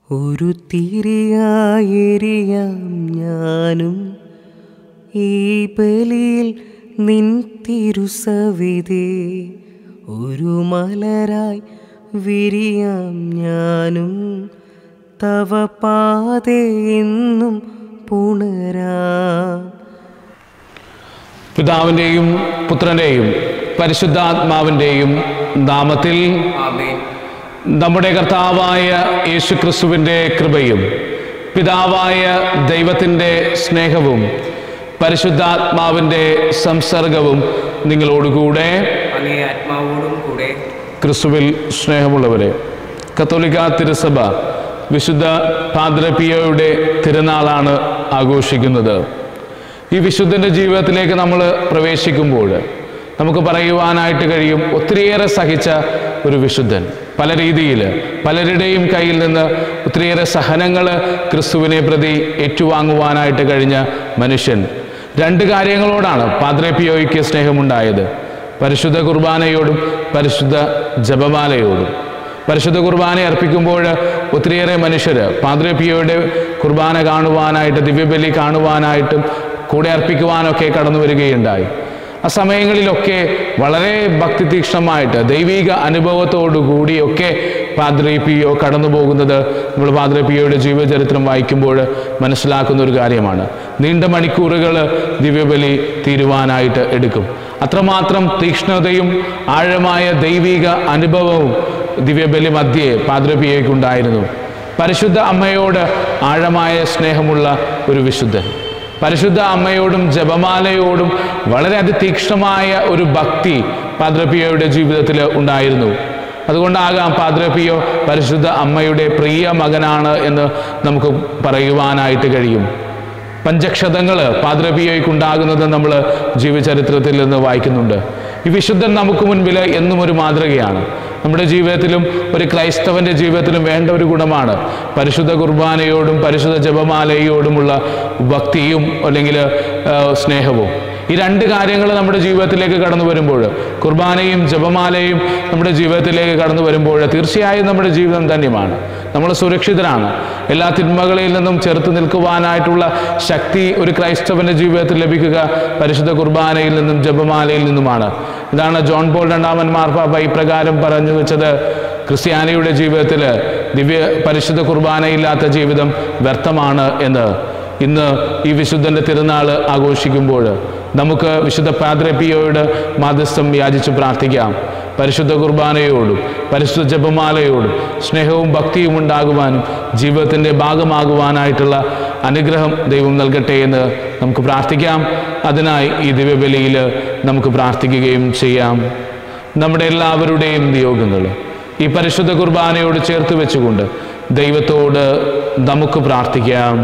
ഒരു തിരിയായെരിയാം ഞാനും ഈ ബലിയിൽ നിൻ തിരുസവിതേ ഒരു മലരായി വിരിയാം ഞാനും തവ പാതയെന്നും പുണരാം പിതാവിൻ്റെയും പുത്രൻ്റെയും പരിശുദ്ധാത്മാവിൻ്റെയും നാമത്തിൽ ആമേൻ നമ്മുടെ കർത്താവായ യേശുക്രിസ്തുവിൻ്റെ കൃപയും പിതാവായ ദൈവത്തിൻ്റെ സ്നേഹവും പരിശുദ്ധാത്മാവിൻ്റെ സംസർഗവും നിങ്ങളോടുകൂടെ അങ്ങേ ആത്മാവോടും കൂടെ ക്രിസ്തുവിൽ സ്നേഹമുള്ളവരെ കത്തോലിക്ക തിരുസഭ വിശുദ്ധ പാദ്രപിയോയുടെ തിരുനാളാണ് ആഘോഷിക്കുന്നത് ഈ വിശുദ്ധൻ്റെ ജീവിതത്തിലേക്ക് നമ്മൾ പ്രവേശിക്കുമ്പോൾ നമുക്ക് പറയുവാനായിട്ട് കഴിയും ഒത്തിരിയേറെ സഹിച്ച ഒരു വിശുദ്ധൻ പല രീതിയിൽ പലരുടെയും കയ്യിൽ നിന്ന് ഒത്തിരിയേറെ സഹനങ്ങൾ ക്രിസ്തുവിനെ പ്രതി ഏറ്റുവാങ്ങുവാനായിട്ട് കഴിഞ്ഞ മനുഷ്യൻ രണ്ട് കാര്യങ്ങളോടാണ് പാദ്രപിയോയ്ക്ക് സ്നേഹമുണ്ടായത് പരിശുദ്ധ കുർബാനയോടും പരിശുദ്ധ ജപമാലയോടും പരിശുദ്ധ കുർബാന അർപ്പിക്കുമ്പോൾ ഒത്തിരിയേറെ മനുഷ്യർ പാദ്രപിയോയുടെ കുർബാന കാണുവാനായിട്ട് ദിവ്യബലി കാണുവാനായിട്ടും കൂടെ അർപ്പിക്കുവാനൊക്കെ കടന്നു വരികയുണ്ടായി ആ സമയങ്ങളിലൊക്കെ വളരെ ഭക്തി തീക്ഷ്ണമായിട്ട് ദൈവിക അനുഭവത്തോടു കൂടിയൊക്കെ പാദ്രി പിയോ കടന്നു പോകുന്നത് നമ്മൾ പാദ്രി പിയോയുടെ ജീവചരിത്രം വായിക്കുമ്പോൾ മനസ്സിലാക്കുന്ന ഒരു കാര്യമാണ് നീണ്ട മണിക്കൂറുകൾ ദിവ്യബലി തീരുവാനായിട്ട് എടുക്കും അത്രമാത്രം തീക്ഷ്ണതയും ആഴമായ ദൈവിക അനുഭവവും ദിവ്യബലി മധ്യേ പാദ്രി പിയോയ്ക്കുണ്ടായിരുന്നു പരിശുദ്ധ അമ്മയോട് ആഴമായ സ്നേഹമുള്ള ഒരു വിശുദ്ധൻ പരിശുദ്ധ അമ്മയോടും ജപമാലയോടും വളരെ അതിതീക്ഷ്ണമായ ഒരു ഭക്തി പാദ്രപിയോയുടെ ജീവിതത്തിൽ ഉണ്ടായിരുന്നു അതുകൊണ്ടാകാം പാദ്രപിയോ പരിശുദ്ധ അമ്മയുടെ പ്രിയ മകനാണ് എന്ന് നമുക്ക് പറയുവാനായിട്ട് കഴിയും പഞ്ചക്ഷതങ്ങൾ പാദ്രപിയോയ്ക്കുണ്ടാകുന്നത് നമ്മൾ ജീവചരിത്രത്തിൽ നിന്ന് വായിക്കുന്നുണ്ട് ഈ വിശുദ്ധൻ നമുക്ക് മുൻപിൽ എന്നും ഒരു മാതൃകയാണ് നമ്മുടെ ജീവിതത്തിലും ഒരു ക്രൈസ്തവന്റെ ജീവിതത്തിലും വേണ്ട ഒരു ഗുണമാണ് പരിശുദ്ധ കുർബാനയോടും പരിശുദ്ധ ജപമാലയോടുമുള്ള ഭക്തിയും അല്ലെങ്കിൽ ആ, സ്നേഹവും ഈ രണ്ട് കാര്യങ്ങൾ നമ്മുടെ ജീവിതത്തിലേക്ക് കടന്നു വരുമ്പോൾ കുർബാനയും ജപമാലയും നമ്മുടെ ജീവിതത്തിലേക്ക് കടന്നു വരുമ്പോൾ തീർച്ചയായും നമ്മുടെ ജീവിതം ധന്യമാണ് നമ്മൾ സുരക്ഷിതരാണ് എല്ലാ തിന്മകളിൽ നിന്നും ചെറുത്ത് നിൽക്കുവാനായിട്ടുള്ള ശക്തി ഒരു ക്രൈസ്തവന്റെ ജീവിതത്തിൽ ലഭിക്കുക പരിശുദ്ധ കുർബാനയിൽ നിന്നും ജപമാലയിൽ നിന്നുമാണ് ഇതാണ് ജോൺ പോൾ രണ്ടാമൻ മാർപ്പാപ്പ ഇപ്രകാരം പറഞ്ഞു വെച്ചത് ക്രിസ്ത്യാനിയുടെ ജീവിതത്തിൽ ദിവ്യ പരിശുദ്ധ കുർബാനയില്ലാത്ത ജീവിതം വ്യർത്ഥമാണ് എന്ന് ഇന്ന് ഈ വിശുദ്ധന്റെ തിരുനാൾ ആഘോഷിക്കുമ്പോൾ നമുക്ക് വിശുദ്ധ പാദ്രപ്പിയോയുടെ മാധ്യസ്ഥം യാചിച്ച് പ്രാർത്ഥിക്കാം പരിശുദ്ധ കുർബാനയോടും പരിശുദ്ധ ജപമാലയോടും സ്നേഹവും ഭക്തിയും ഉണ്ടാകുവാനും ജീവിതത്തിൻ്റെ ഭാഗമാകുവാനായിട്ടുള്ള അനുഗ്രഹം ദൈവം നൽകട്ടെ എന്ന് നമുക്ക് പ്രാർത്ഥിക്കാം അതിനായി ഈ ദിവ്യബലിയിൽ നമുക്ക് പ്രാർത്ഥിക്കുകയും ചെയ്യാം നമ്മുടെ എല്ലാവരുടെയും നിയോഗങ്ങൾ ഈ പരിശുദ്ധ കുർബാനയോട് ചേർത്ത് വെച്ചുകൊണ്ട് ദൈവത്തോട് നമുക്ക് പ്രാർത്ഥിക്കാം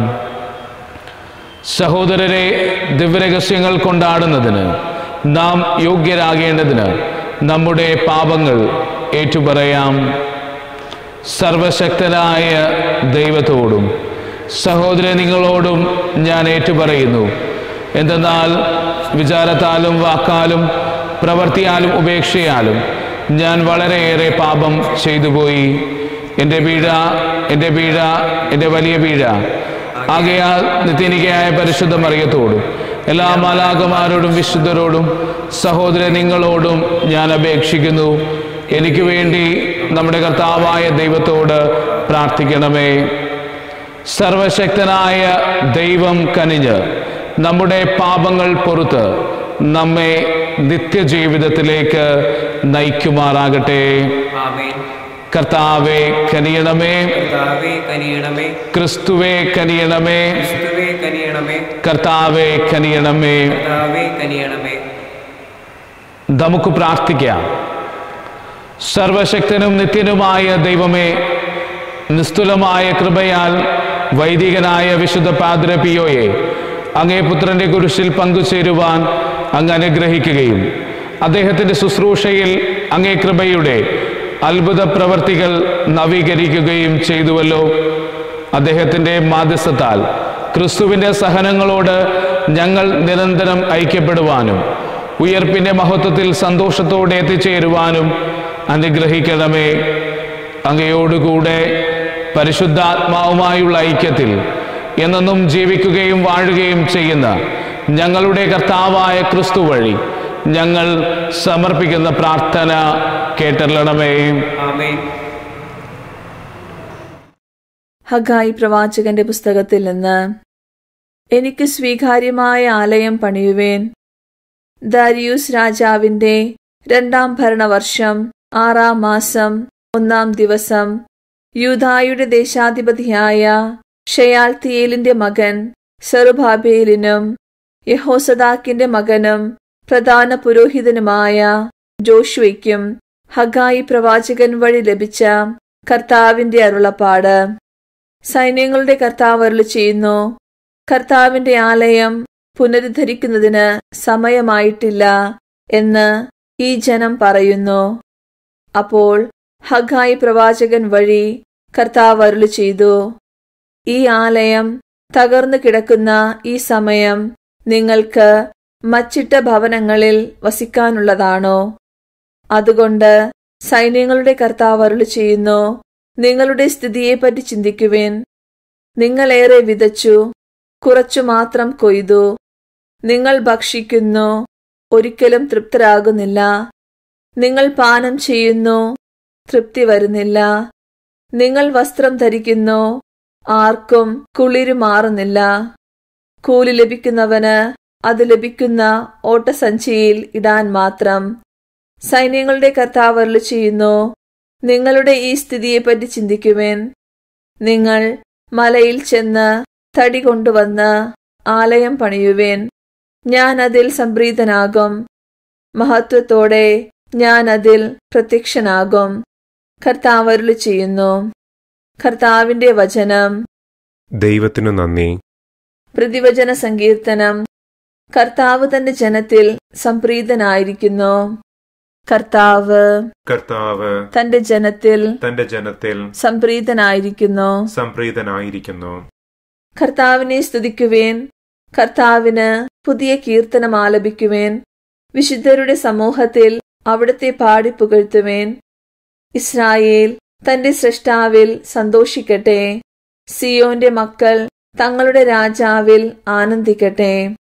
സഹോദരരെ ദിവ്യരഹസ്യങ്ങൾ കൊണ്ടാടുന്നതിന് നാം യോഗ്യരാകേണ്ടതിന് നമ്മുടെ പാപങ്ങൾ ഏറ്റുപറയാം സർവശക്തനായ ദൈവത്തോടും സഹോദര നിങ്ങളോടും ഞാൻ ഏറ്റുപറയുന്നു എന്തെന്നാൽ വിചാരത്താലും വാക്കാലും പ്രവൃത്തിയാലും ഉപേക്ഷയാലും ഞാൻ വളരെയേറെ പാപം ചെയ്തുപോയി എൻ്റെ പീഴ എൻ്റെ പീഴ എൻ്റെ വലിയ പീഴ ആകയാൽ നിത്യനികയായ പരിശുദ്ധ മറിയത്തോടും എല്ലാ മാലാകമാരോടും വിശുദ്ധരോടും സഹോദര നിങ്ങളോടും ഞാൻ അപേക്ഷിക്കുന്നു എനിക്ക് വേണ്ടി നമ്മുടെ കർത്താവായ ദൈവത്തോട് പ്രാർത്ഥിക്കണമേ സർവശക്തനായ ദൈവം കനിഞ്ഞ് നമ്മുടെ പാപങ്ങൾ പൊറുത്ത് നമ്മെ നിത്യജീവിതത്തിലേക്ക് നയിക്കുമാറാകട്ടെ ആമേൻ കർത്താവെ കനിയണമേ കർത്താവേ കനിയണമേ ക്രിസ്തുവെ കനിയണമേ ക്രിസ്തുവേ കനിയണമേ കർത്താവെ കനിയണമേ കർത്താവേ കനിയണമേ നമുക്ക് പ്രാർത്ഥിക്കാം സർവശക്തനും നിത്യനുമായ ദൈവമേ നിസ്തുലമായ കൃപയാൽ വൈദികനായ വിശുദ്ധ പാദ്രപിയോയെ അങ്ങേ പുത്രന്റെ കുരിശിൽ പങ്കുചേരുവാൻ അങ്ങ് അനുഗ്രഹിക്കുകയും അദ്ദേഹത്തിന്റെ ശുശ്രൂഷയിൽ അങ്ങേ കൃപയുടെ അത്ഭുത പ്രവർത്തികൾ നവീകരിക്കുകയും ചെയ്തുവല്ലോ അദ്ദേഹത്തിന്റെ മാധ്യസ്ഥത്താൽ ക്രിസ്തുവിന്റെ സഹനങ്ങളോട് ഞങ്ങൾ നിരന്തരം ഐക്യപ്പെടുവാനും ഉയർപ്പിന്റെ മഹത്വത്തിൽ സന്തോഷത്തോടെ എത്തിച്ചേരുവാനും അനുഗ്രഹിക്കണമേ അങ്ങയോടുകൂടെ പരിശുദ്ധാത്മാവുമായുള്ള ഐക്യത്തിൽ എന്നെന്നും ജീവിക്കുകയും വാഴുകയും ചെയ്യുന്ന ഞങ്ങളുടെ കർത്താവായ ക്രിസ്തു വഴി ഞങ്ങൾ സമർപ്പിക്കുന്ന പ്രാർത്ഥന കേട്ടല്ലണമേ ആമേൻ ഹഗായി പ്രവാചകന്റെ പുസ്തകത്തിൽ നിന്ന് എനിക്ക് സ്വീകാര്യമായ ആലയം പണിയുവേൻ ദാരിയൂസ് രാജാവിന്റെ രണ്ടാം ഭരണവർഷം ആറാം മാസം ഒന്നാം ദിവസം യൂദായുടെ ദേശാധിപതിയായ ഷയാൽത്തിയേലിന്റെ മകൻ സെറുബാബേലിനും യഹോസദാക്കിന്റെ മകനും പ്രധാന പുരോഹിതനുമായ ജോഷുവയ്ക്കും ഹഗായി പ്രവാചകൻ വഴി ലഭിച്ച കർത്താവിന്റെ അരുളപ്പാട് സൈന്യങ്ങളുടെ കർത്താവ് അരുളി ചെയ്യുന്നു കർത്താവിന്റെ ആലയം പുനരുദ്ധരിക്കുന്നതിന് സമയമായിട്ടില്ല എന്ന് ഈ ജനം പറയുന്നു അപ്പോൾ ഹഗായി പ്രവാചകൻ വഴി കർത്താവ് അരുളി ചെയ്തു ഈ ആലയം തകർന്നു കിടക്കുന്ന ഈ സമയം നിങ്ങൾക്ക് മച്ചിട്ട ഭവനങ്ങളിൽ വസിക്കാനുള്ളതാണോ അതുകൊണ്ട് സൈന്യങ്ങളുടെ കർത്താവ് അരുളി ചെയ്യുന്നു നിങ്ങളുടെ സ്ഥിതിയെപ്പറ്റി ചിന്തിക്കുവിൻ നിങ്ങളേറെ വിതച്ചു കുറച്ചു മാത്രം കൊയ്തു നിങ്ങൾ ഭക്ഷിക്കുന്നു ഒരിക്കലും തൃപ്തരാകുന്നില്ല നിങ്ങൾ പാനം ചെയ്യുന്നു തൃപ്തി വരുന്നില്ല നിങ്ങൾ വസ്ത്രം ധരിക്കുന്നു ആർക്കും കുളിരു മാറുന്നില്ല കൂലി ലഭിക്കുന്നവന് അത് ലഭിക്കുന്ന ഓട്ടസഞ്ചിയിൽ ഇടാൻ മാത്രം സൈന്യങ്ങളുടെ കർത്താവ് അരുളി ചെയ്യുന്നു നിങ്ങളുടെ ഈ സ്ഥിതിയെപ്പറ്റി ചിന്തിക്കുവേൻ നിങ്ങൾ മലയിൽ ചെന്ന് തടി കൊണ്ടുവന്ന് ആലയം പണിയുവേൻ ഞാൻ അതിൽ സംപ്രീതനാകും മഹത്വത്തോടെ ഞാൻ അതിൽ പ്രത്യക്ഷനാകും കർത്താവ് അരുളി ചെയ്യുന്നു കർത്താവിന്റെ വചനം ദൈവത്തിനു നന്ദി പ്രതിവചന സങ്കീർത്തനം കർത്താവ് തന്റെ ജനത്തിൽ സംപ്രീതനായിരിക്കുന്നു കർത്താവ് കർത്താവ് തന്റെ ജനത്തിൽ തന്റെ ജനത്തിൽ സംപ്രീതനായിരിക്കുന്നു സംപ്രീതനായിരിക്കുന്നു കർത്താവിനെ സ്തുതിക്കുവേൻ കർത്താവിന് പുതിയ കീർത്തനം ആലപിക്കുവേൻ വിശുദ്ധരുടെ സമൂഹത്തിൽ അവിടുത്തെ പാടി പുകഴ്ത്തുവേൻ ഇസ്രായേൽ തന്റെ സൃഷ്ടാവിൽ സന്തോഷിക്കട്ടെ സിയോന്റെ മക്കൾ തങ്ങളുടെ രാജാവിൽ ആനന്ദിക്കട്ടെ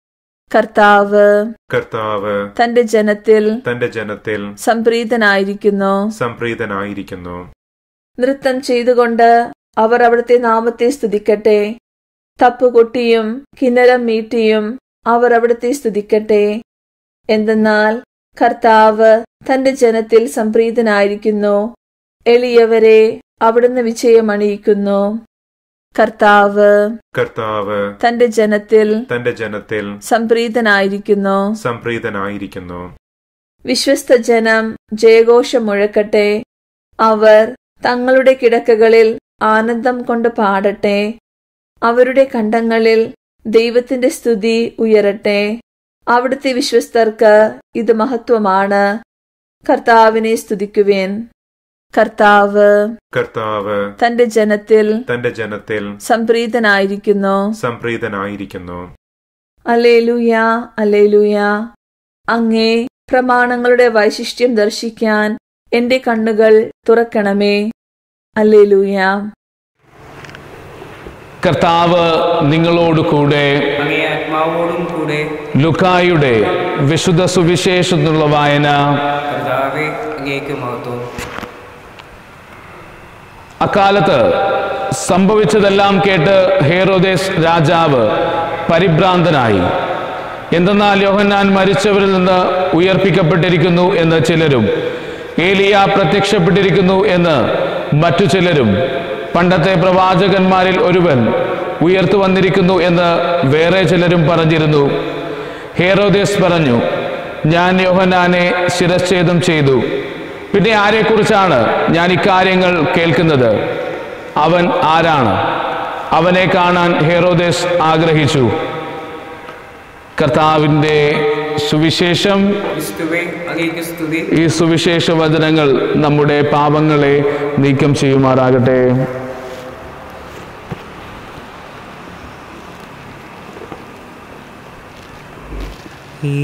കർത്താവ് കർത്താവ് തന്റെ ജനത്തിൽ തന്റെ ജനത്തിൽ സംപ്രീതനായിരിക്കുന്നു സംപ്രീതനായിരിക്കുന്നു നൃത്തം ചെയ്തുകൊണ്ട് അവർ അവിടുത്തെ നാമത്തെ സ്തുതിക്കട്ടെ തപ്പുകൊട്ടിയും കിന്നരം മീട്ടിയും അവർ അവിടുത്തെ സ്തുതിക്കട്ടെ എന്തെന്നാൽ കർത്താവ് തന്റെ ജനത്തിൽ സംപ്രീതനായിരിക്കുന്നു എളിയവരെ അവിടുന്ന് വിജയമണിയിക്കുന്നു കർത്താവ് കർത്താവ് തന്റെ ജനത്തിൽ തന്റെ ജനത്തിൽ സംപ്രീതനായിരിക്കുന്നു സംപ്രീതനായിരിക്കുന്നു വിശ്വസ്ത ജനം ജയഘോഷം മുഴക്കട്ടെ അവർ തങ്ങളുടെ കിടക്കകളിൽ ആനന്ദം കൊണ്ട് പാടട്ടെ അവരുടെ കണ്ടങ്ങളിൽ ദൈവത്തിന്റെ സ്തുതി ഉയരട്ടെ അവിടുത്തെ വിശ്വസ്തർക്ക് ഇത് മഹത്വമാണ് കർത്താവിനെ സ്തുതിക്കുവേൻ കർത്താവ് കർത്താവ് തന്റെ ജനത്തിൽ തന്റെ ജനത്തിൽ സംപ്രീതനായിരിക്കുന്നു സംപ്രീതനായിരിക്കുന്നു അലേലുയ അലേലുയ അങ്ങേ പ്രമാണങ്ങളുടെ വൈശിഷ്ട്യം ദർശിക്കാൻ എന്റെ കണ്ണുകൾ തുറക്കണമേ അലേലുയ കർത്താവ് നിങ്ങളോട് കൂടെ അങ്ങേ ആത്മാവോടും കൂടെ ലുക്കായുടെ വിശുദ്ധ സുവിശേഷത്തിനുള്ള വായന കർത്താവെ അങ്ങേക്ക് മഹത്വം അക്കാലത്ത് സംഭവിച്ചതെല്ലാം കേട്ട് ഹേറോദേസ് രാജാവ് പരിഭ്രാന്തനായി എന്തെന്നാൽ യോഹന്നാൻ മരിച്ചവരിൽ നിന്ന് ഉയർപ്പിക്കപ്പെട്ടിരിക്കുന്നു എന്ന് ചിലരും ഏലിയ പ്രത്യക്ഷപ്പെട്ടിരിക്കുന്നു എന്ന് മറ്റു ചിലരും പണ്ടത്തെ പ്രവാചകന്മാരിൽ ഒരുവൻ ഉയർത്തു വന്നിരിക്കുന്നു എന്ന് വേറെ ചിലരും പറഞ്ഞിരുന്നു ഹേറോദേസ് പറഞ്ഞു ഞാൻ യോഹന്നാനെ ശിരച്ഛേദം ചെയ്തു പിന്നെ ആരെക്കുറിച്ചാണ് ഞാൻ ഇക്കാര്യങ്ങൾ കേൾക്കുന്നത് അവൻ ആരാണ് അവനെ കാണാൻ ഹെറോദേസ് ആഗ്രഹിച്ചു കർത്താവിൻ്റെ സുവിശേഷം ക്രിസ്തുവേ അങ്ങേക്ക് സ്തുതി ഈ സുവിശേഷ വചനങ്ങൾ നമ്മുടെ പാപങ്ങളെ നീക്കം ചെയ്യുമാറാകട്ടെ ഈ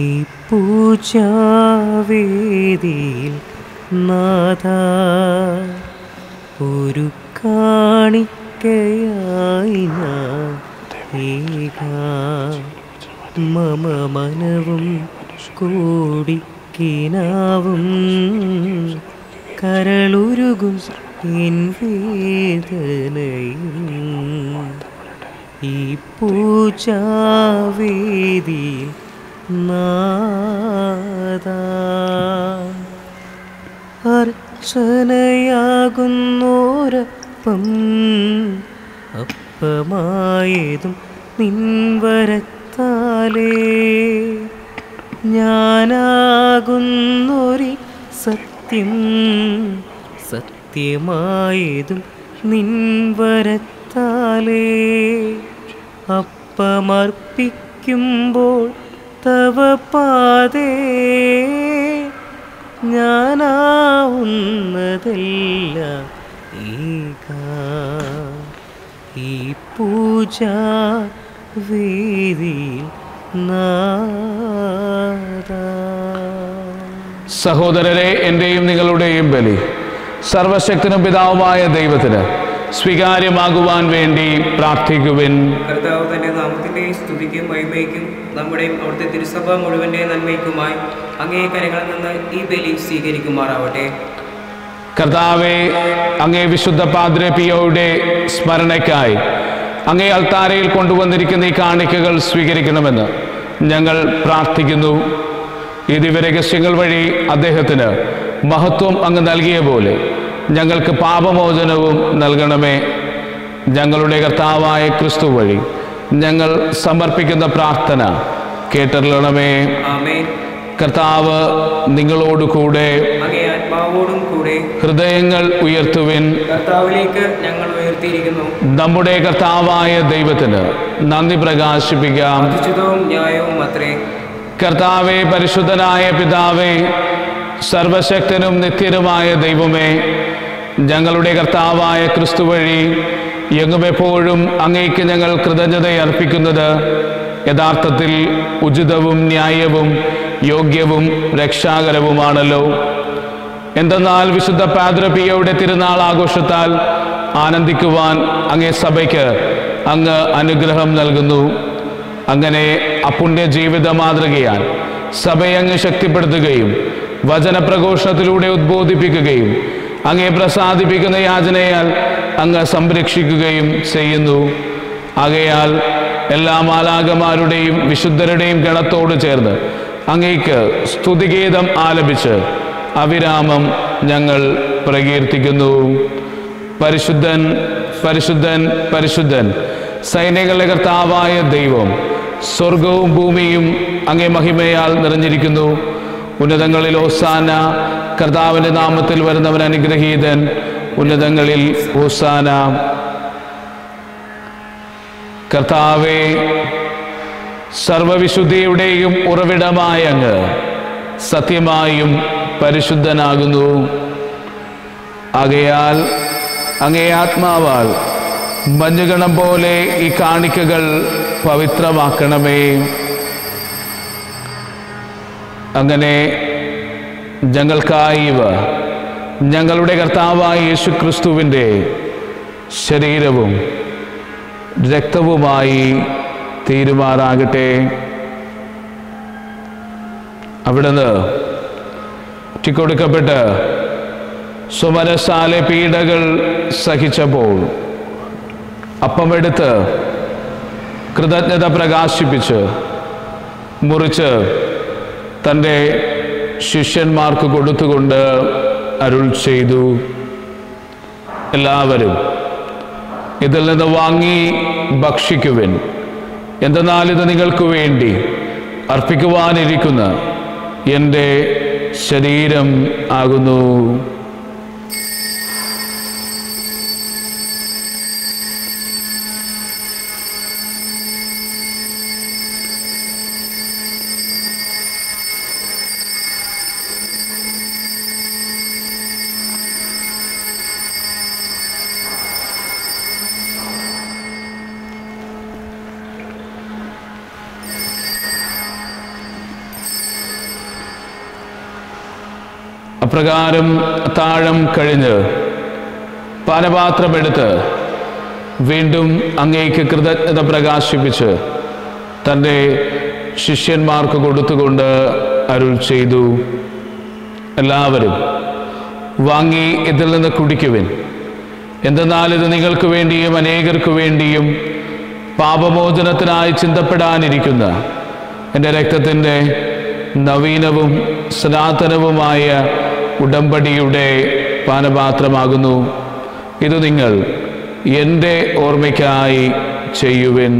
പൂജാവേദിയിൽ നാഥ ഒരുക്കമായിടണമേ കാണിക്കയായി ഞാൻ ഏകാം. മമ മനവും കൂടിക്കിനാവും കരളുരുകും എൻ വേദനയും ഈ പൂജാവേദിയിൽ നാദാ അർച്ചനയാകുന്നോരപ്പം അപ്പമായതും നിൻവരത്താലേ ഞാനാകുന്നൊരി സത്യം സത്യമായതും നിൻവരത്താലേ അപ്പമർപ്പിക്കുമ്പോൾ തവ പാതേ ഞാനാവുന്നതല്ല ഏക ഈ പൂജ വേദിയിൽ നാദാ സഹോദരരെ എൻ്റെയും നിങ്ങളുടെയും ബലി സർവശക്തനും പിതാവുമായ ദൈവത്തിന് സ്വീകാര്യമാകുവാൻ വേണ്ടി പ്രാർത്ഥിക്കുവിൻ കർത്താവ് തന്റെ നാമത്തിന്റെ സ്തുതിക്കും മഹിമയ്ക്കും നമ്മുടെയും അവിടുത്തെ തിരുസഭ മുഴുവന്റെ നന്മയ്ക്കുമായി അങ്ങേ കരങ്ങളിൽ നിന്ന് ഈ ബലി സ്വീകരിക്കുമാറാവട്ടെ കർത്താവെ അങ്ങേ വിശുദ്ധ പാദ്രെ പിയോയുടെ സ്മരണയ്ക്കായി അങ്ങേ അൾത്താരയിൽ കൊണ്ടുവന്നിരിക്കുന്ന ഈ കാണിക്കകൾ സ്വീകരിക്കണമെന്ന് ഞങ്ങൾ പ്രാർത്ഥിക്കുന്നു ഈ ദിവ്യരഹസ്യങ്ങൾ വഴി അദ്ദേഹത്തിന് മഹത്വം അങ്ങ് നൽകിയ പോലെ ഞങ്ങൾക്ക് പാപമോചനവും നൽകണമേ ഞങ്ങളുടെ കർത്താവായ ക്രിസ്തു വഴി ഞങ്ങൾ സമർപ്പിക്കുന്ന പ്രാർത്ഥന കേട്ടറിയണമേ ആമേൻ കർത്താവ് നിങ്ങളോട് കൂടെ അങ്ങേ ആത്മാവോടും കൂടെ ഹൃദയങ്ങൾ ഉയർത്തുവിൻ കർത്താവിലേക്ക് ഞങ്ങൾ ഉയർത്തിയിരിക്കുന്നു നമ്മുടെ കർത്താവായ ദൈവത്തിന് നന്ദി പ്രകാശിപ്പിക്കാം ഉചിതവും ന്യായവും അത്രേ കർത്താവെ പരിശുദ്ധനായ പിതാവേ സർവശക്തനും നിത്യനുമായ ദൈവമേ ഞങ്ങളുടെ കർത്താവായ ക്രിസ്തു വഴി എങ്ങും എപ്പോഴും അങ്ങേക്ക് ഞങ്ങൾ കൃതജ്ഞത അർപ്പിക്കുന്നത് യഥാർത്ഥത്തിൽ ഉചിതവും ന്യായവും യോഗ്യവും രക്ഷാകരവുമാണല്ലോ എന്തെന്നാൽ വിശുദ്ധ പാദ്രപിയയുടെ തിരുനാൾ ആഘോഷത്താൽ ആനന്ദിക്കുവാൻ അങ്ങേ സഭയ്ക്ക് അങ്ങ് അനുഗ്രഹം നൽകുന്നു അങ്ങനെ അപുണ്യ ജീവിത മാതൃകയാൽ സഭയെ അങ്ങ് ശക്തിപ്പെടുത്തുകയും വചനപ്രഘോഷണത്തിലൂടെ ഉദ്ബോധിപ്പിക്കുകയും അങ്ങേ പ്രസാദിപ്പിക്കുന്ന യാചനയാൽ അങ്ങ് സംരക്ഷിക്കുകയും ചെയ്യുന്നു ആകയാൽ എല്ലാ മാലാകമാരുടെയും വിശുദ്ധരുടെയും ഗണത്തോട് ചേർന്ന് അങ്ങേക്ക് സ്തുതിഗീതം ആലപിച്ച് അവിരാമം ഞങ്ങൾ പ്രകീർത്തിക്കുന്നു പരിശുദ്ധൻ പരിശുദ്ധൻ പരിശുദ്ധൻ സൈന്യങ്ങളുടെ കർത്താവായ ദൈവം സ്വർഗവും ഭൂമിയും അങ്ങേ മഹിമയാൽ നിറഞ്ഞിരിക്കുന്നു ഉന്നതങ്ങളിൽ ഓസാന കർത്താവിൻ്റെ നാമത്തിൽ വരുന്നവൻ അനുഗ്രഹീതൻ ഉന്നതങ്ങളിൽ ഓസാന കർത്താവെ സർവവിശുദ്ധിയുടെയും ഉറവിടമായ അങ്ങ് സത്യമായും പരിശുദ്ധനാകുന്നു ആകയാൽ അങ്ങേ ആത്മാവാൽ മഞ്ഞുകണം പോലെ ഈ കാണിക്കകൾ പവിത്രമാക്കണമേ അങ്ങനെ ഞങ്ങൾക്കായി ഇവ ഞങ്ങളുടെ കർത്താവായ യേശു ക്രിസ്തുവിൻ്റെ ശരീരവും രക്തവുമായി തീരുമാറാകട്ടെ അവിടുന്ന് ഒറ്റിക്കൊടുക്കപ്പെട്ട് സുമരസാലെ പീഡകൾ സഹിച്ചപ്പോൾ അപ്പമെടുത്ത് കൃതജ്ഞത പ്രകാശിപ്പിച്ച് മുറിച്ച് തൻ്റെ ശിഷ്യന്മാർക്ക് കൊടുത്തുകൊണ്ട് അരുൾ ചെയ്തു എല്ലാവരും ഇതിൽ നിന്ന് വാങ്ങി ഭക്ഷിക്കുവിൻ എന്തെന്നാൽ ഇത് നിങ്ങൾക്ക് വേണ്ടി അർപ്പിക്കുവാനിരിക്കുന്ന എൻ്റെ ശരീരം ആകുന്നു അപ്രകാരം താഴം കഴിഞ്ഞ് പാനപാത്രമെടുത്ത് വീണ്ടും അങ്ങേക്ക് കൃതജ്ഞത പ്രകാശിപ്പിച്ച് തൻ്റെ ശിഷ്യന്മാർക്ക് കൊടുത്തുകൊണ്ട് അരുൾ ചെയ്തു എല്ലാവരും വാങ്ങി ഇതിൽ നിന്ന് കുടിക്കുവിൻ എന്തെന്നാൽ ഇത് നിങ്ങൾക്ക് വേണ്ടിയും അനേകർക്ക് വേണ്ടിയും പാപമോചനത്തിനായി ചിന്തപ്പെടാനിരിക്കുന്ന എൻ്റെ രക്തത്തിൻ്റെ നവീനവും സനാതനവുമായ ഉടമ്പടിയുടെ പാനപാത്രമാകുന്നു ഇത് നിങ്ങൾ എൻ്റെ ഓർമ്മയ്ക്കായി ചെയ്യുവിൻ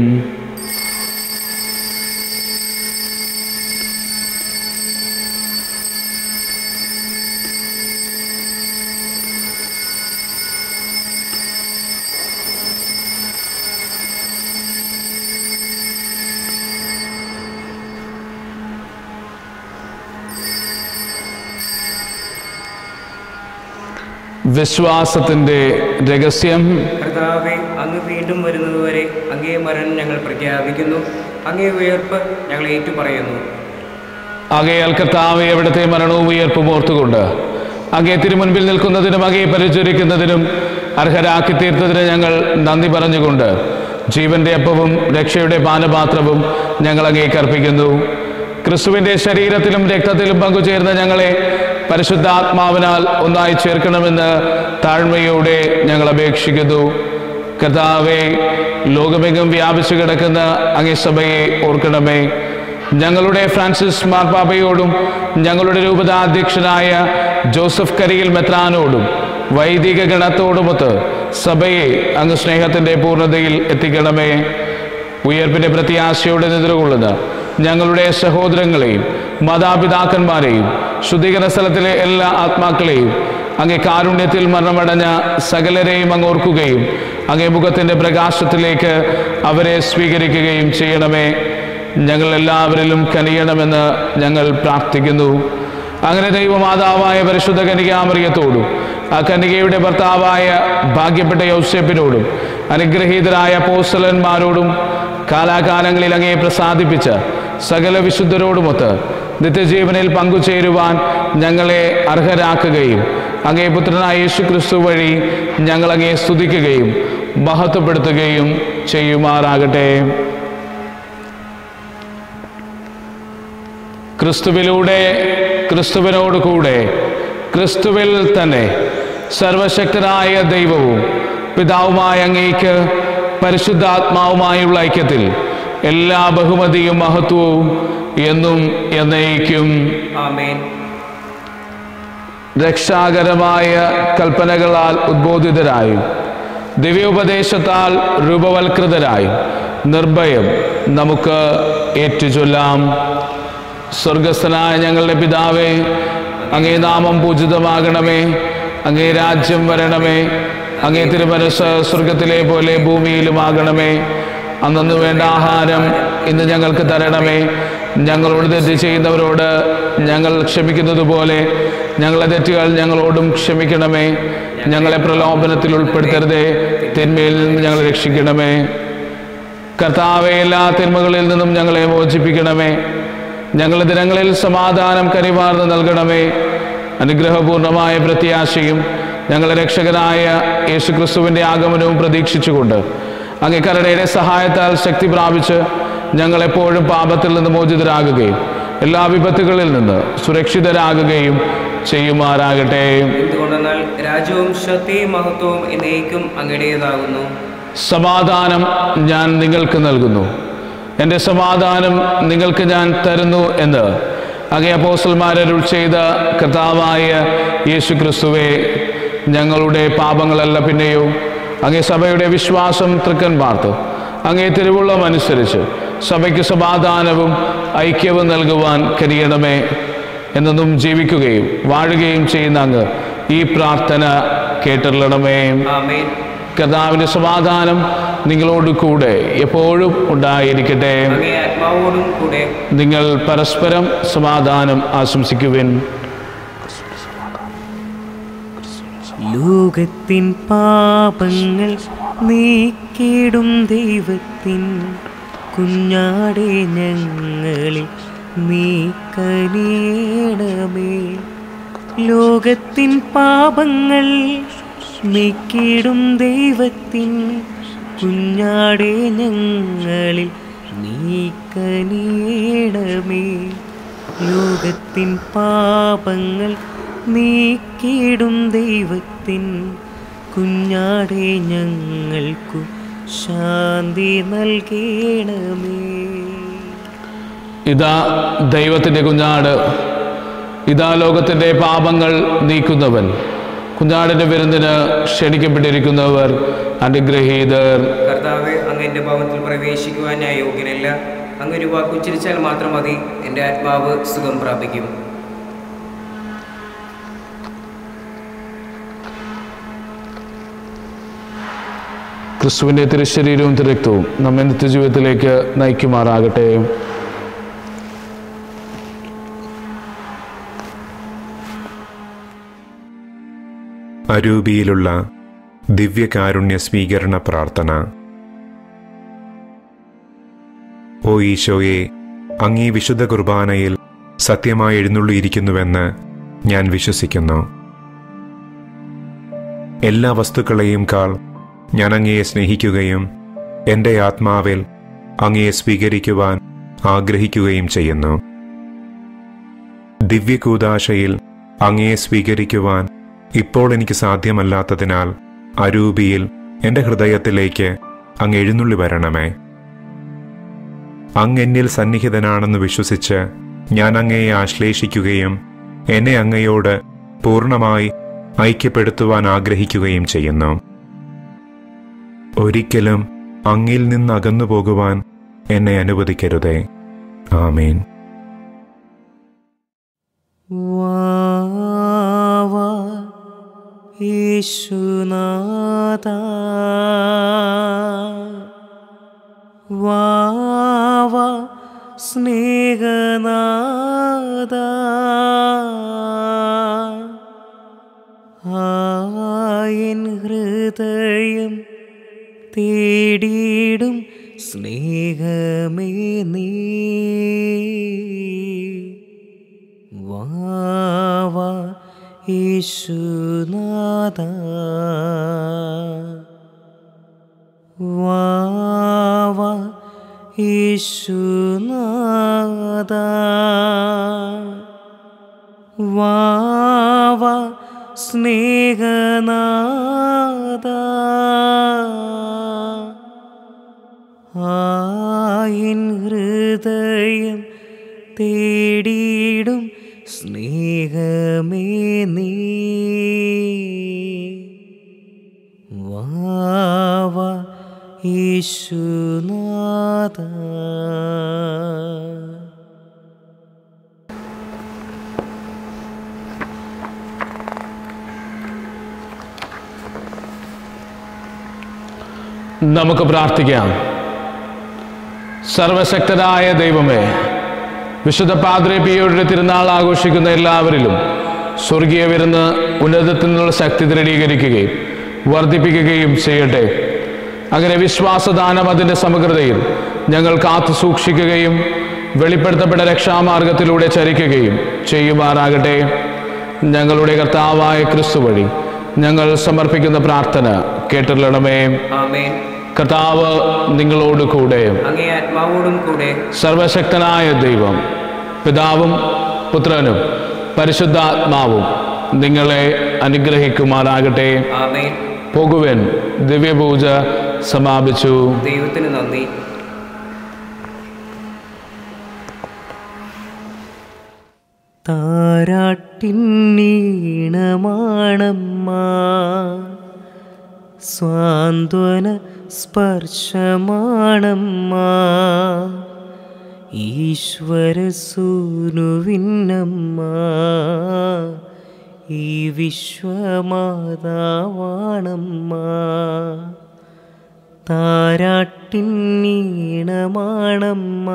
വിശ്വാസത്തിൻ്റെ രഹസ്യം കർത്താവെ അങ്ങ് വീണ്ടും വരുന്നതുവരെ അങ്ങേ മരണം ഞങ്ങൾ പ്രഖ്യാപിക്കുന്നു അങ്ങേ ഉയർപ്പ് ഞങ്ങൾ ഏറ്റുപറയുന്നു അങ്ങയാൽ കർത്താവ് എവിടത്തെ മരണവും ഉയർപ്പും ഓർത്തുകൊണ്ട് അങ്ങേ തിരുമുൻപിൽ നിൽക്കുന്നതിനും അങ്ങേ പരിചരിക്കുന്നതിനും അർഹരാക്കി തീർത്തതിന് ഞങ്ങൾ നന്ദി പറഞ്ഞുകൊണ്ട് ജീവന്റെ അപ്പവും രക്ഷയുടെ പാനപാത്രവും ഞങ്ങൾ അങ്ങേക്ക് അർപ്പിക്കുന്നു ക്രിസ്തുവിന്റെ ശരീരത്തിലും രക്തത്തിലും പങ്കുചേർന്ന ഞങ്ങളെ പരിശുദ്ധാത്മാവിനാൽ ഒന്നായി ചേർക്കണമെന്ന് താഴ്മയോടെ ഞങ്ങൾ അപേക്ഷിക്കുന്നു കർത്താവെ ലോകമെങ്ങും വ്യാപിച്ചു കിടക്കുന്ന അങ്ങേ സഭയെ ഓർക്കണമേ ഞങ്ങളുടെ ഫ്രാൻസിസ് മാർപ്പാപ്പയോടും ഞങ്ങളുടെ രൂപതാധ്യക്ഷനായ ജോസഫ് കരിയിൽ മെത്രാനോടും വൈദിക ഗണത്തോടുമൊത്ത് സഭയെ അങ്ങ് സ്നേഹത്തിൻ്റെ പൂർണ്ണതയിൽ എത്തിക്കണമേ ഉയർപ്പിന്റെ പ്രത്യാശയോടെ നിദ്രകൊള്ളുന്ന ഞങ്ങളുടെ സഹോദരങ്ങളെയും മാതാപിതാക്കന്മാരെയും ശുദ്ധീകരണ സ്ഥലത്തിലെ എല്ലാ ആത്മാക്കളെയും അങ്ങേ കാരുണ്യത്തിൽ മരണമടഞ്ഞ സകലരെയും അങ്ങ് ഓർക്കുകയും അങ്ങേ മുഖത്തിൻ്റെ പ്രകാശത്തിലേക്ക് അവരെ സ്വീകരിക്കുകയും ചെയ്യണമേ ഞങ്ങൾ എല്ലാവരിലും കനിയണമെന്ന് ഞങ്ങൾ പ്രാർത്ഥിക്കുന്നു അങ്ങനെ ദൈവമാതാവായ പരിശുദ്ധ കനികാമറിയത്തോടും ആ കനികയുടെ ഭർത്താവായ ഭാഗ്യപ്പെട്ട യൗസേപ്പിനോടും അനുഗ്രഹീതരായ പോസ്റ്റലന്മാരോടും കാലാകാലങ്ങളിൽ അങ്ങേ പ്രസാദിപ്പിച്ച സകല വിശുദ്ധരോടുമൊത്ത് നിത്യജീവനിൽ പങ്കുചേരുവാൻ ഞങ്ങളെ അർഹരാക്കുകയും അങ്ങേ പുത്രനായ യേശു ക്രിസ്തു വഴി ഞങ്ങൾ അങ്ങേ സ്തുതിക്കുകയും മഹത്വപ്പെടുത്തുകയും ചെയ്യുമാറാകട്ടെ ക്രിസ്തുവിലൂടെ ക്രിസ്തുവിനോട് കൂടെ ക്രിസ്തുവിൽ തന്നെ സർവശക്തനായ ദൈവവും പിതാവുമായ അങ്ങേക്ക് പരിശുദ്ധാത്മാവുമായുള്ള ഐക്യത്തിൽ എല്ലാ ബഹുമതിയും മഹത്വവും എന്നും എന്നേക്കും ആമേൻ രക്ഷാകരമായ കൽപ്പനകളാൽ ഉദ്ബോധിതരായും ദിവ്യോപദേശത്താൽ രൂപവൽകൃതരായും നിർഭയം നമുക്ക് ഏറ്റുചൊല്ലാം സ്വർഗസ്ഥനായ ഞങ്ങളുടെ പിതാവേ അങ്ങേ നാമം പൂജിതമാകണമേ അങ്ങേ രാജ്യം വരണമേ അങ്ങേ തിരുമനസ് സ്വർഗത്തിലെ പോലെ ഭൂമിയിലുമാകണമേ അന്നു വേണ്ട ആഹാരം ഇന്ന് ഞങ്ങൾക്ക് തരണമേ ഞങ്ങളോട് തെറ്റ് ചെയ്യുന്നവരോട് ഞങ്ങൾ ക്ഷമിക്കുന്നത് പോലെ ഞങ്ങളെ തെറ്റുകൾ ഞങ്ങളോടും ക്ഷമിക്കണമേ ഞങ്ങളെ പ്രലോഭനത്തിൽ ഉൾപ്പെടുത്തരുതേ തിന്മയിൽ നിന്ന് ഞങ്ങളെ രക്ഷിക്കണമേ കർത്താവെ എല്ലാ തിന്മകളിൽ നിന്നും ഞങ്ങളെ മോചിപ്പിക്കണമേ ഞങ്ങളുടെ ദിനങ്ങളിൽ സമാധാനം കരിവാർന്ന് നൽകണമേ അനുഗ്രഹപൂർണമായ പ്രത്യാശയും ഞങ്ങളുടെ രക്ഷകനായ യേശുക്രിസ്തുവിൻ്റെ ആഗമനവും പ്രതീക്ഷിച്ചുകൊണ്ട് അങ്ങേ കരുണയുടെ സഹായത്താൽ ശക്തി പ്രാപിച്ച് ഞങ്ങളെപ്പോഴും പാപത്തിൽ നിന്ന് മോചിതരാകുകയും എല്ലാ വിപത്തുകളിൽ നിന്ന് സുരക്ഷിതരാകുകയും ചെയ്യുമാറാകട്ടെ എന്തുകൊണ്ടെന്നാൽ രാജ്യവും ശക്തിയും മഹത്വവും എന്നേക്കും അങ്ങയുടേതാകുന്നു സമാധാനം ഞാൻ നിങ്ങൾക്ക് നൽകുന്നു എൻ്റെ സമാധാനം നിങ്ങൾക്ക് ഞാൻ തരുന്നു എന്ന് അങ്ങേ അപ്പോസ്റ്റൽമാരരുൾ ചെയ്ത കർത്താവായ യേശു ക്രിസ്തുവെ ഞങ്ങളുടെ പാപങ്ങളല്ല പിന്നെയോ അങ്ങേ സഭയുടെ വിശ്വാസം തൃക്കൻ പാർത്ത് അങ്ങേ തിരുവുള്ളം അനുസരിച്ച് സഭയ്ക്ക് സമാധാനവും ഐക്യവും നൽകുവാൻ കഴിയണമേ എന്നതും ജീവിക്കുകയും വാഴുകയും ചെയ്യുന്ന അങ്ങ് ഈ പ്രാർത്ഥന കേട്ടറിയണമേ ആമേൻ കർത്താവിൻ്റെ സമാധാനം നിങ്ങളോട് കൂടെ എപ്പോഴും ഉണ്ടായിരിക്കട്ടെ അങ്ങേ ആത്മാവോടും കൂടെ നിങ്ങൾ പരസ്പരം സമാധാനം ആശംസിക്കുവിൻ ലോകത്തിൻ പാപങ്ങൾ നീക്കിടും ദൈവത്തിൻ കുഞ്ഞാടെ ഞങ്ങളിൽ നീ കനിയണമേ ലോകത്തിൻ പാപങ്ങൾ നീക്കിടും ദൈവത്തിൻ കുഞ്ഞാടെ ഞങ്ങളിൽ നീക്കനീടമേ ലോകത്തിൻ പാപങ്ങൾ നീക്കിടും ദൈവത്തിൻ കുഞ്ഞാടെ ഞങ്ങൾക്കു ശാന്തി നൽകണമേ ഇതാ ദൈവത്തിൻ്റെ കുഞ്ഞാട് ഇതാ ലോകത്തിൻ്റെ പാപങ്ങൾ നീക്കുന്നവൻ കുഞ്ഞാടിൻ്റെ വിരുന്നിന് ക്ഷണിക്കപ്പെട്ടിരിക്കുന്നവർ അനുഗ്രഹീതർ കർത്താവ് അങ്ങ് എൻ്റെ ഭവനത്തിൽ പ്രവേശിക്കുവാൻ ഞാൻ യോഗ്യനല്ല അങ്ങ് ഒരു വാക്ക് ഉച്ചരിച്ചാൽ മാത്രം മതി എൻ്റെ ആത്മാവ് സുഖം പ്രാപിക്കും ക്രിസ്തുവിൻ്റെ തിരുശരീരവും തിരക്തവും നമ്മെ നിത്യജീവിതത്തിലേക്ക് നയിക്കുമാറാകട്ടെ അരൂപിയിലുള്ള ദിവ്യകാരുണ്യ സ്വീകരണ പ്രാർത്ഥന ഓ ഈശോയെ അങ്ങീ വിശുദ്ധ കുർബാനയിൽ സത്യമായി എഴുന്നള്ളിയിരിക്കുന്നുവെന്ന് ഞാൻ വിശ്വസിക്കുന്നു എല്ലാ വസ്തുക്കളെയും കാൾ ഞാൻ അങ്ങയെ സ്നേഹിക്കുകയും എൻ്റെ ആത്മാവിൽ അങ്ങയെ സ്വീകരിക്കുവാൻ ആഗ്രഹിക്കുകയും ചെയ്യുന്നു ദിവ്യകൂദാശയിൽ അങ്ങയെ സ്വീകരിക്കുവാൻ ഇപ്പോൾ എനിക്ക് സാധ്യമല്ലാത്തതിനാൽ അരൂപിയിൽ എൻ്റെ ഹൃദയത്തിലേക്ക് അങ്ങ് എഴുന്നള്ളി വരണമേ അങ്ങ് എന്നിൽ സന്നിഹിതനാണെന്ന് വിശ്വസിച്ച് ഞാൻ അങ്ങയെ ആശ്ലേഷിക്കുകയും എന്നെ അങ്ങയോട് പൂർണ്ണമായി ഐക്യപ്പെടുത്തുവാൻ ആഗ്രഹിക്കുകയും ചെയ്യുന്നു ഒരിക്കലും അങ്ങിൽ നിന്ന് അകന്നു പോകുവാൻ എന്നെ അനുവദിക്കരുതേ ആമേൻ വാവാ യേശുനാഥ വാവാ സ്നേഹനാഥ ആയൻ ഹൃദയം തേടിയിടും സ്നേഹമേ നീ വാവാ യേശുനാഥ വാവാ യേശുനാഥ വാവാ സ്നേഹനാഥ ആയിൻ ഹൃദയം തേടിയിടും സ്നേഹമേ നീ വാവ യേശുനാഥ നമുക്ക് പ്രാർത്ഥിക്കാം സർവശക്തനായ ദൈവമേ വിശുദ്ധ പാദ്രെ പിയോയുടെ തിരുനാൾ ആഘോഷിക്കുന്ന എല്ലാവരിലും സ്വർഗീയ വിരുന്ന് ഉന്നതത്തിൽ നിന്നുള്ള ശക്തി ദൃഢീകരിക്കുകയും വർദ്ധിപ്പിക്കുകയും ചെയ്യട്ടെ അങ്ങനെ വിശ്വാസദാനം അതിൻ്റെ സമഗ്രതയിൽ ഞങ്ങൾ കാത്തു സൂക്ഷിക്കുകയും വെളിപ്പെടുത്തപ്പെട്ട രക്ഷാമാർഗത്തിലൂടെ ചരിക്കുകയും ചെയ്യുമാറാകട്ടെ ഞങ്ങളുടെ കർത്താവായ ക്രിസ്തു വഴി ഞങ്ങൾ സമർപ്പിക്കുന്ന പ്രാർത്ഥന കേട്ടുള്ളണമേ ആമേൻ കർത്താവ് നിങ്ങളോട് കൂടെ അങ്ങേ ആത്മാവോടും കൂടെ സർവശക്തനായ ദൈവം പിതാവും പുത്രനും പരിശുദ്ധാത്മാവും നിങ്ങളെ അനുഗ്രഹിക്കുമാറാകട്ടെ ആമേൻ പോകുവൻ ദിവ്യപൂജ സമാപിച്ചു ദൈവത്തിന് നന്ദി താരാട്ടിന്നീണമാണമ്മ സ്വാന്തന സ്പർശമാണമ്മ ഈശ്വരസൂനുവിന്നമ്മ ഈ വിശ്വമാതാവാണമ്മ താരാട്ടിന്നീണമാണമ്മ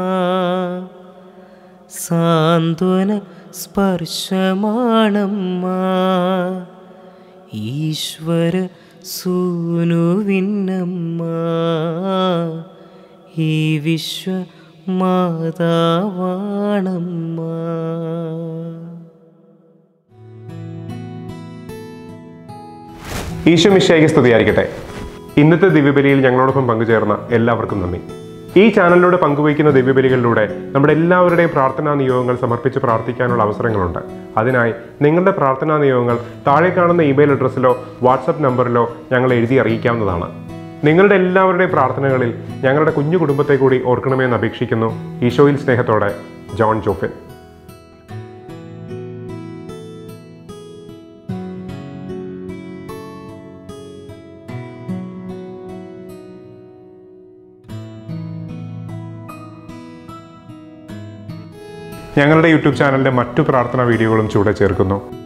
സാന്ത്വന സ്പർശമാണമ്മ ഈശ്വര സൂനുവിന്നമ്മ ഈ വിശ്വ മാതാവാണമ്മ ഈശോ മിശയ്ക്ക് സ്തുതിയായിരിക്കട്ടെ ഇന്നത്തെ ദിവ്യബലിയിൽ ഞങ്ങളോടൊപ്പം പങ്കുചേർന്ന എല്ലാവർക്കും നന്ദി ഈ ചാനലിലൂടെ പങ്കുവയ്ക്കുന്ന ദിവ്യബലികളിലൂടെ നമ്മുടെ എല്ലാവരുടെയും പ്രാർത്ഥനാ നിയോഗങ്ങൾ സമർപ്പിച്ച് പ്രാർത്ഥിക്കാനുള്ള അവസരങ്ങളുണ്ട് അതിനായി നിങ്ങളുടെ പ്രാർത്ഥനാ നിയോഗങ്ങൾ താഴെ കാണുന്ന ഇമെയിൽ അഡ്രസ്സിലോ വാട്സപ്പ് നമ്പറിലോ ഞങ്ങൾ എഴുതി അറിയിക്കാവുന്നതാണ് നിങ്ങളുടെ എല്ലാവരുടെയും പ്രാർത്ഥനകളിൽ ഞങ്ങളുടെ കുഞ്ഞു കുടുംബത്തെ കൂടി ഓർക്കണമെന്ന് അപേക്ഷിക്കുന്നു ഈശോയിൽ സ്നേഹത്തോടെ ജോൺ ജോഫിൻ ഞങ്ങളുടെ യൂട്യൂബ് ചാനലിൻ്റെ മറ്റു പ്രാർത്ഥനാ വീഡിയോകളും ചൂടെ ചേർക്കുന്നു